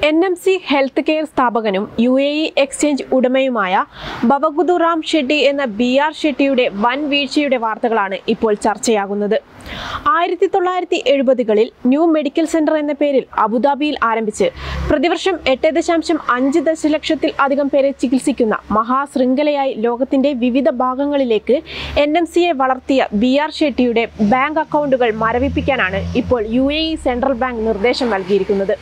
N M C health care സ്ഥാപകനും U A E exchange ഉടമയുമായ ബവഗുദു റാം ഷെട്ടി എന്ന ബി ആർ ഷെട്ടിയുടെ വൻ വീഴ്ചയുടെ വാർത്തകളാണ് ഇപ്പോൾ ചർച്ചയാകുന്നത് ആയിരത്തി തൊള്ളായിരത്തി എഴുപതുകളിൽ ന്യൂ മെഡിക്കൽ സെന്റർ എന്ന പേരിൽ അബുദാബിയിൽ ആരംഭിച്ച് പ്രതിവർഷം എട്ട് ദശാംശം അഞ്ച് ദശലക്ഷത്തിൽ അധികം പേരെ ചികിത്സിക്കുന്ന മഹാശൃംഖലയായി ലോകത്തിന്റെ വിവിധ ഭാഗങ്ങളിലേക്ക് എൻ എം സിയെ വളർത്തിയ ബി ആർ ഷെട്ടിയുടെ ബാങ്ക് അക്കൗണ്ടുകൾ മരവിപ്പിക്കാനാണ് ഇപ്പോൾ U A E central bank നിർദ്ദേശം നൽകിയിരിക്കുന്നത്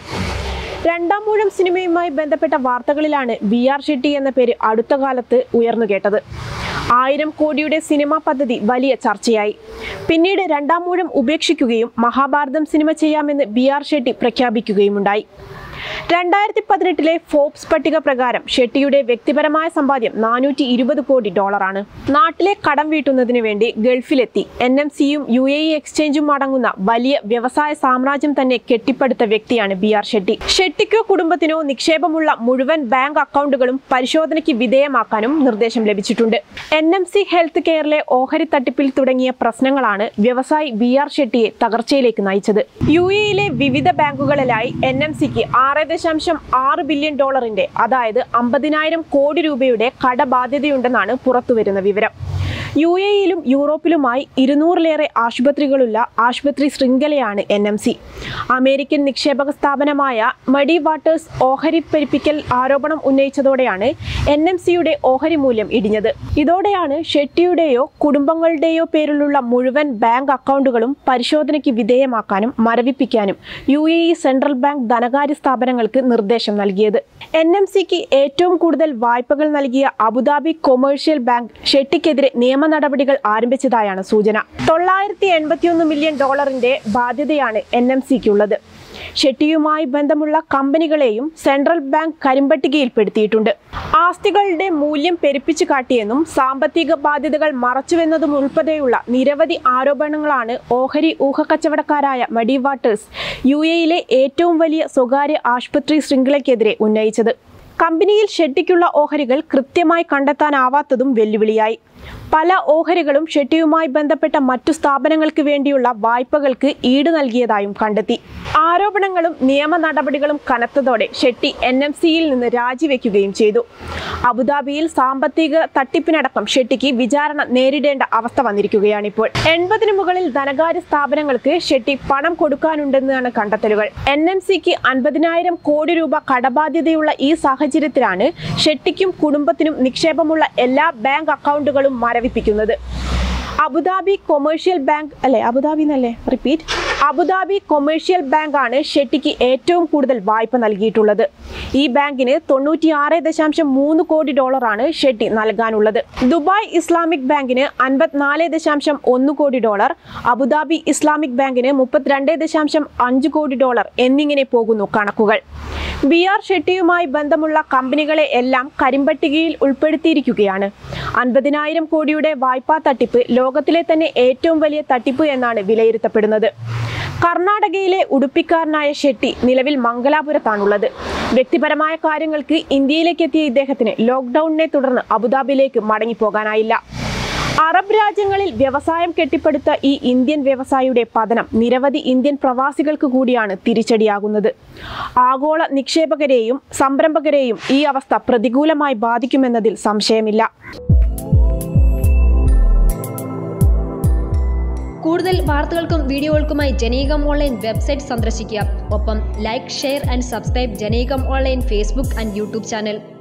രണ്ടാം മൂഴം സിനിമയുമായി ബന്ധപ്പെട്ട വാർത്തകളിലാണ് ബി ആർ ഷെട്ടി എന്ന പേര് അടുത്ത കാലത്ത് ഉയർന്നു കേട്ടത് ആയിരം കോടിയുടെ സിനിമാ പദ്ധതി വലിയ ചർച്ചയായി പിന്നീട് രണ്ടാം മൂഴം ഉപേക്ഷിക്കുകയും മഹാഭാരതം സിനിമ ചെയ്യാമെന്ന് ബി ആർ ഷെട്ടി പ്രഖ്യാപിക്കുകയുമുണ്ടായി രണ്ടായിരത്തി പതിനെട്ടിലെ ഫോബ്സ് പട്ടിക പ്രകാരം ഷെട്ടിയുടെ വ്യക്തിപരമായ സമ്പാദ്യം നാനൂറ്റി ഇരുപത് കോടി ഡോളറാണ് നാട്ടിലെ കടം വീട്ടുന്നതിന് വേണ്ടി ഗൾഫിലെത്തി എൻ എം സിയും യു എ ഇ എക്സ്ചേഞ്ചും അടങ്ങുന്ന വലിയ വ്യവസായ സാമ്രാജ്യം തന്നെ കെട്ടിപ്പടുത്ത വ്യക്തിയാണ് ബി ആർ ഷെട്ടി ഷെട്ടിക്കോ കുടുംബത്തിനോ നിക്ഷേപമുള്ള മുഴുവൻ ബാങ്ക് അക്കൗണ്ടുകളും പരിശോധനയ്ക്ക് വിധേയമാക്കാനും നിർദ്ദേശം ലഭിച്ചിട്ടുണ്ട് എൻ എം സി ഹെൽത്ത് കെയറിലെ ഓഹരി തട്ടിപ്പിൽ തുടങ്ങിയ പ്രശ്നങ്ങളാണ് വ്യവസായി ബി ആർ ഷെട്ടിയെ തകർച്ചയിലേക്ക് നയിച്ചത് യു എയിലെ വിവിധ ബാങ്കുകളിലായി എൻ എം സിക്ക് ആറ് ദശാംശം ആറ് ബില്യൺ ഡോളറിന്റെ അതായത് അമ്പതിനായിരം കോടി രൂപയുടെ കടബാധ്യതയുണ്ടെന്നാണ് പുറത്തുവരുന്ന വിവരം യു എയിലും യൂറോപ്പിലുമായി ഇരുന്നൂറിലേറെ ആശുപത്രികളുള്ള ആശുപത്രി ശൃംഖലയാണ് എൻ എം സി അമേരിക്കൻ നിക്ഷേപക സ്ഥാപനമായ മഡി വാട്ടേഴ്സ് ഓഹരി പെരുപ്പിക്കൽ ആരോപണം ഉന്നയിച്ചതോടെയാണ് എൻ എം സിയുടെ ഓഹരി മൂല്യം ഇടിഞ്ഞത് ഇതോടെയാണ് ഷെട്ടിയുടെയോ കുടുംബങ്ങളുടെയോ പേരിലുള്ള മുഴുവൻ ബാങ്ക് അക്കൗണ്ടുകളും പരിശോധനയ്ക്ക് വിധേയമാക്കാനും മരവിപ്പിക്കാനും U A E central bank ധനകാര്യ സ്ഥാപനങ്ങൾക്ക് നിർദ്ദേശം നൽകിയത് എൻ എം സിക്ക് ഏറ്റവും കൂടുതൽ വായ്പകൾ നൽകിയ അബുദാബി കൊമേഴ്ഷ്യൽ ബാങ്ക് ഷെട്ടിക്കെതിരെ നിയമ നടപടികൾ ആരംഭിച്ചതായാണ് സൂചന തൊള്ളായിരത്തി എൺപത്തിയൊന്ന് മില്യൺ ഡോളറിന്റെ ബാധ്യതയാണ് എൻ എം സിക്കുള്ളത് ഷെട്ടിയുമായി ബന്ധമുള്ള കമ്പനികളെയും സെൻട്രൽ ബാങ്ക് കരിമ്പട്ടികയിൽപ്പെടുത്തിയിട്ടുണ്ട് ആസ്തികളുടെ മൂല്യം പെരുപ്പിച്ചു കാട്ടിയെന്നും സാമ്പത്തിക ബാധ്യതകൾ മറച്ചുവെന്നതും ഉൾപ്പെടെയുള്ള നിരവധി ആരോപണങ്ങളാണ് ഓഹരി ഊഹക്കച്ചവടക്കാരായ മഡി വാട്ടേഴ്സ് യു എയിലെ ഏറ്റവും വലിയ സ്വകാര്യ ആശുപത്രി ശൃംഖലയ്ക്കെതിരെ ഉന്നയിച്ചത് കമ്പനിയിൽ ഷെട്ടിക്കുള്ള ഓഹരികൾ കൃത്യമായി കണ്ടെത്താനാവാത്തതും വെല്ലുവിളിയായി പല ഓഹരികളും ഷെട്ടിയുമായി ബന്ധപ്പെട്ട മറ്റു സ്ഥാപനങ്ങൾക്ക് വേണ്ടിയുള്ള വായ്പകൾക്ക് ഈട് നൽകിയതായും കണ്ടെത്തി ആരോപണങ്ങളും നിയമ നടപടികളും കനത്തതോടെ ഷെട്ടി എൻ എം സിയിൽ നിന്ന് രാജിവെക്കുകയും ചെയ്തു അബുദാബിയിൽ സാമ്പത്തിക തട്ടിപ്പിനടക്കം ഷെട്ടിക്ക് വിചാരണ നേരിടേണ്ട അവസ്ഥ വന്നിരിക്കുകയാണിപ്പോൾ എൺപതിനു മുകളിൽ ധനകാര്യ സ്ഥാപനങ്ങൾക്ക് ഷെട്ടി പണം കൊടുക്കാനുണ്ടെന്നാണ് കണ്ടെത്തലുകൾ എൻ എം സിക്ക് അൻപതിനായിരം കോടി രൂപ കടബാധ്യതയുള്ള ഈ സാഹചര്യത്തിലാണ് ഷെട്ടിക്കും കുടുംബത്തിനും നിക്ഷേപമുള്ള എല്ലാ ബാങ്ക് അക്കൗണ്ടുകളും മരവിപ്പിക്കുന്നത് അബുദാബി കൊമേഴ്ഷ്യൽ ബാങ്ക് അല്ലെ അബുദാബി എന്നല്ലേ റിപ്പീറ്റ് അബുദാബി കൊമേഴ്ഷ്യൽ ബാങ്ക് ആണ് ഷെട്ടിക്ക് ഏറ്റവും കൂടുതൽ വായ്പ നൽകിയിട്ടുള്ളത് ഈ ബാങ്കിന് തൊണ്ണൂറ്റിയാറ് ദശാംശം മൂന്ന് കോടി ഡോളറാണ് ഷെട്ടി നൽകാനുള്ളത് ദുബായ് ഇസ്ലാമിക് ബാങ്കിന് അൻപത്തിനാല് ദശാംശം ഒന്ന് കോടി ഡോളർ അബുദാബി ഇസ്ലാമിക് ബാങ്കിന് മുപ്പത്തിരണ്ട് ദശാംശം അഞ്ച് കോടി ഡോളർ എന്നിങ്ങനെ പോകുന്നു കണക്കുകൾ ബി ആർ ഷെട്ടിയുമായി ബന്ധമുള്ള കമ്പനികളെ എല്ലാം കരിമ്പട്ടികയിൽ ഉൾപ്പെടുത്തിയിരിക്കുകയാണ് അൻപതിനായിരം കോടിയുടെ വായ്പാ തട്ടിപ്പ് ലോകത്തിലെ തന്നെ ഏറ്റവും വലിയ തട്ടിപ്പ് എന്നാണ് വിലയിരുത്തപ്പെടുന്നത് കർണാടകയിലെ ഉടുപ്പിക്കാരനായ ഷെട്ടി നിലവിൽ മംഗലാപുരത്താണുള്ളത് വ്യക്തിപരമായ കാര്യങ്ങൾക്ക് ഇന്ത്യയിലേക്ക് എത്തിയ ഇദ്ദേഹത്തിന് ലോക്ക്ഡൌണിനെ തുടർന്ന് അബുദാബിയിലേക്ക് മടങ്ങിപ്പോകാനായില്ല അറബ് രാജ്യങ്ങളിൽ വ്യവസായം കെട്ടിപ്പടുത്ത ഈ ഇന്ത്യൻ വ്യവസായിയുടെ പതനം നിരവധി ഇന്ത്യൻ പ്രവാസികൾക്ക് കൂടിയാണ് തിരിച്ചടിയാകുന്നത് ആഗോള നിക്ഷേപകരെയും സംരംഭകരെയും ഈ അവസ്ഥ പ്രതികൂലമായി ബാധിക്കുമെന്നതിൽ സംശയമില്ല കൂടുതൽ വാർത്തകൾക്കും വീഡിയോകൾക്കുമായി ജനീകം ഓൺലൈൻ വെബ്സൈറ്റ് സന്ദർശിക്കുക ഒപ്പം like share and subscribe Janayugam online Facebook and YouTube channel